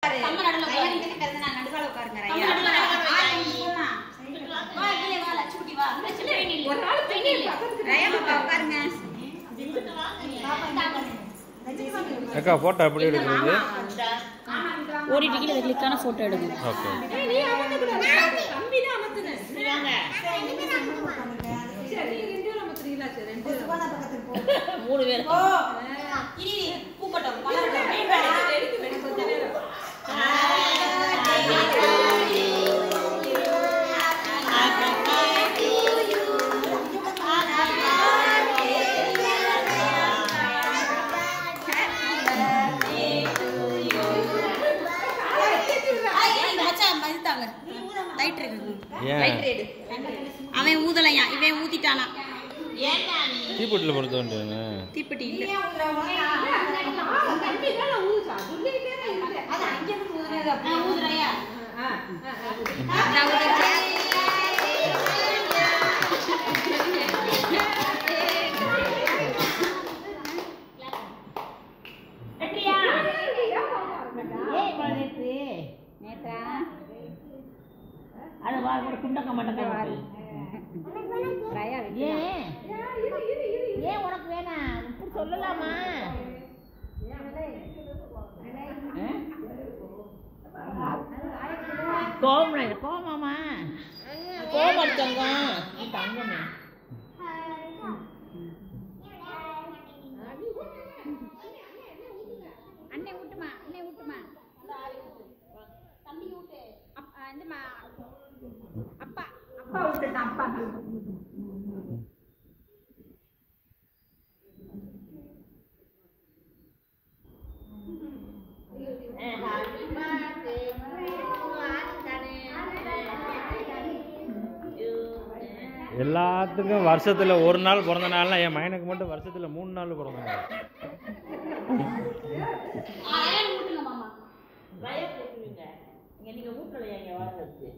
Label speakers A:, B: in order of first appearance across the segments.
A: கம்ம நடுவுல உட்காரு.
B: ரயா இங்க இருக்கிறது நான் நடுவால உட்காருங்க
A: கம்ம
B: ரயா
A: நடுவுல நடுவுல
B: ஆ,
A: வை.
B: இங்க போம்மா.
A: வா, கீழே வா, லட்சுமி வா. லட்சுமி போய் நில்லு.
C: ஒரு நாள்
A: போய்
C: தண்ணி
A: நில்லு.
C: பக்கத்துக்கு
B: ரயா பாப்பா உட்காருங்க
D: அக்கா ஃபோட்டோ எப்படி எடுக்கிறது
A: ஓடிட்டு கீழே கிளிக்கான போட்டோ எடுங்க
D: ஓகே
C: ஏய், நீ அமர்த்தக்கூடாது. தம்பி தான் அமர்த்துனேன்.
A: வாங்க
C: சரி, நீ ரெண்டு பேரும் அமர்த்துறீங்களா? சரி, ரெண்டு பேரும்.
A: மூணு பேர்
B: ஓ இரு இரு, பூக்கட்டும் மலரட்டும்
C: வெடிக்கு, வெடி, கொஞ்ச நேரம்.
B: மச்சான் மதித்தாங்க லைட் இருக்கு
D: ஏன்
B: லைட் எடு அவன் ஊதலையா இவன் ஊத்திட்டானா
A: ஏன்னா நீ
D: தீப்பெட்டியில் பொறுத்த வேண்டியது
B: தீப்பெட்டி இல்ல
C: தம்பி தான் நான் ஊதுச்சா? சொல்லிக்கிட்டே தான் இருந்தேன்.
B: அது அங்க இருந்து ஊதுனது அப்படி.
A: நான் ஊதுறையா
C: ஆ, ஆ, ஆ.
B: நான் ஊதுறேன்.
A: வெற்றியா ஏய் நேற்று
B: நேத்தா
A: அது வா கூட குண்டக்க மண்டக்க
B: ரயா
A: ஏன் ஏன் உனக்கு வேணாம் இப்படி சொல்லலாமா கோபம் கோமாமா கோபம் அடிச்சாங்க நீ தங்கமே
B: அண்ணே ஊட்டுமா அண்ணே ஊட்டுமா தம்பி ஊட்டு அப்பா இந்தமா அப்பா அப்பா ஊட்டுட்டான் அப்பா
D: எல்லாத்துக்கும் வருஷத்துல ஒரு நாள் பிறந்த நாள்னா என் மகனுக்கு மட்டும் வருஷத்துல மூணு நாள் பிறந்த நாள்
A: ஊட்டுங்க மாமா வய போட்டுவீங்க இங்க நீங்க ஊட்டலையா இங்க வர வச்சு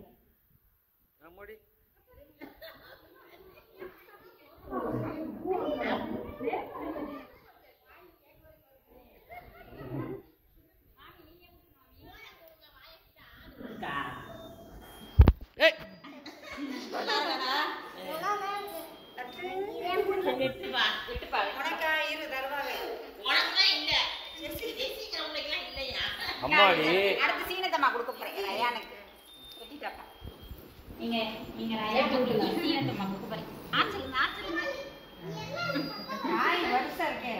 A: வெட்டுப்பா வெட்டுப்பா
B: உனக்கா இரு தருவாங்க
A: உனக்குலாம் இல்ல சீக்கிரம் உங்களுக்குலாம் இல்லையா
D: அம்மாடி
B: அடுத்து சீனத்தம்மா கொடுக்க போறேன் ரயானுக்கு வெட்டிட்டாப்பா நீங்க நீங்க ரயா கொடுங்க சீனத்தம்மா கொடுக்க போறேன் ஆச்சலுங்க ஆச்சலுங்க நாய் வருஷம் இருக்கேன்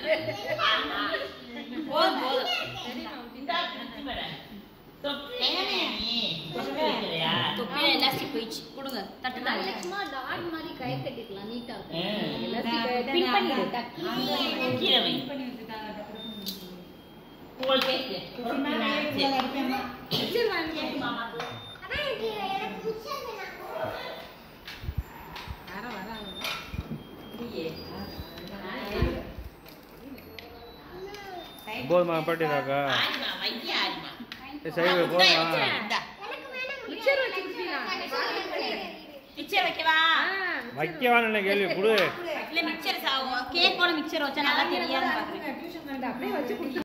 A: போதும் போதும் இந்தா பிடிச்சு வர தொப்பி நீ தொப்பி வைக்கலையா
B: தொப்பில எலாஸ்டிக் போயிடுச்சு கொடுங்க தட்டு தாங்க
E: சும்மா டாட் மாதிரி கை கட்டிக்கலாம் நீட்டா
B: பின் பண்ணிடு
A: கீழே வை போல் கேக்கு
D: போதுமா பாட்டி காக்கா
A: ஆடிமா வைக்க ஆடிமா
D: ஏய், சரி போதுமா
C: மிச்சர் வச்சு குடிக்கலாம்.
B: மிச்சர் வைக்கவா
D: வைக்கவான்னு என்ன கேள்வி கொடு
B: இல்ல மிச்சர் சாவும் கேக் போல மிச்சர் வச்சா நல்லா தெரியாது பாக்குறேன்
C: அப்படியே வச்சு குடிக்கலாம்